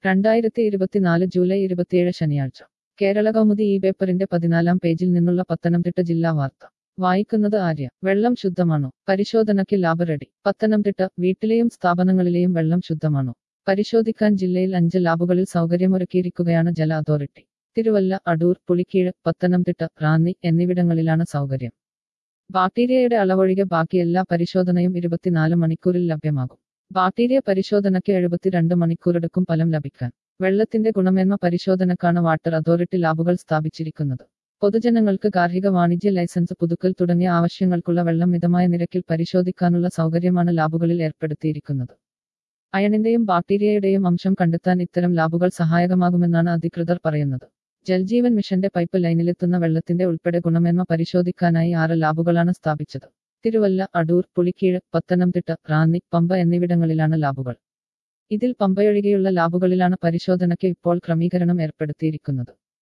രണ്ടായിരത്തി ഇരുപത്തിനാല് ജൂലൈ ഇരുപത്തിയേഴ് ശനിയാഴ്ച കേരള കൗമുദി ഈ പേപ്പറിന്റെ പതിനാലാം പേജിൽ നിന്നുള്ള പത്തനംതിട്ട ജില്ലാ വാർത്ത വായിക്കുന്നത് ആര്യ വെള്ളം ശുദ്ധമാണോ പരിശോധനയ്ക്ക് ലാബ് റെഡി പത്തനംതിട്ട വീട്ടിലെയും സ്ഥാപനങ്ങളിലെയും വെള്ളം ശുദ്ധമാണോ പരിശോധിക്കാൻ ജില്ലയിൽ അഞ്ച് ലാബുകളിൽ സൗകര്യമൊരുക്കിയിരിക്കുകയാണ് ജല അതോറിറ്റി തിരുവല്ല അടൂർ പുളിക്കീഴ് പത്തനംതിട്ട റാന്നി എന്നിവിടങ്ങളിലാണ് സൗകര്യം ബാക്ടീരിയയുടെ അളവൊഴികെ ബാക്കി എല്ലാ പരിശോധനയും ഇരുപത്തിനാല് മണിക്കൂറിൽ ലഭ്യമാകും ബാക്ടീരിയ പരിശോധനയ്ക്ക് എഴുപത്തിരണ്ട് മണിക്കൂറെടുക്കും ഫലം ലഭിക്കാൻ വെള്ളത്തിന്റെ ഗുണമേന്മ പരിശോധനക്കാണ് വാട്ടർ അതോറിറ്റി ലാബുകൾ സ്ഥാപിച്ചിരിക്കുന്നത് പൊതുജനങ്ങൾക്ക് ഗാർഹിക വാണിജ്യ ലൈസൻസ് പുതുക്കൽ തുടങ്ങിയ ആവശ്യങ്ങൾക്കുള്ള വെള്ളം മിതമായ നിരക്കിൽ പരിശോധിക്കാനുള്ള സൗകര്യമാണ് ലാബുകളിൽ ഏർപ്പെടുത്തിയിരിക്കുന്നത് അയണിന്റെയും ബാക്ടീരിയയുടെയും അംശം കണ്ടെത്താൻ ഇത്തരം ലാബുകൾ സഹായകമാകുമെന്നാണ് അധികൃതർ പറയുന്നത് ജൽജീവൻ മിഷന്റെ പൈപ്പ് ലൈനിലെത്തുന്ന വെള്ളത്തിന്റെ ഉൾപ്പെടെ ഗുണമേന്മ പരിശോധിക്കാനായി ആറ് ലാബുകളാണ് സ്ഥാപിച്ചത് തിരുവല്ല അടൂർ പുളിക്കീഴ് പത്തനംതിട്ട റാന്നി പമ്പ എന്നിവിടങ്ങളിലാണ് ലാബുകൾ ഇതിൽ പമ്പയൊഴികെയുള്ള ലാബുകളിലാണ് പരിശോധനയ്ക്ക് ഇപ്പോൾ ക്രമീകരണം ഏർപ്പെടുത്തിയിരിക്കുന്നത്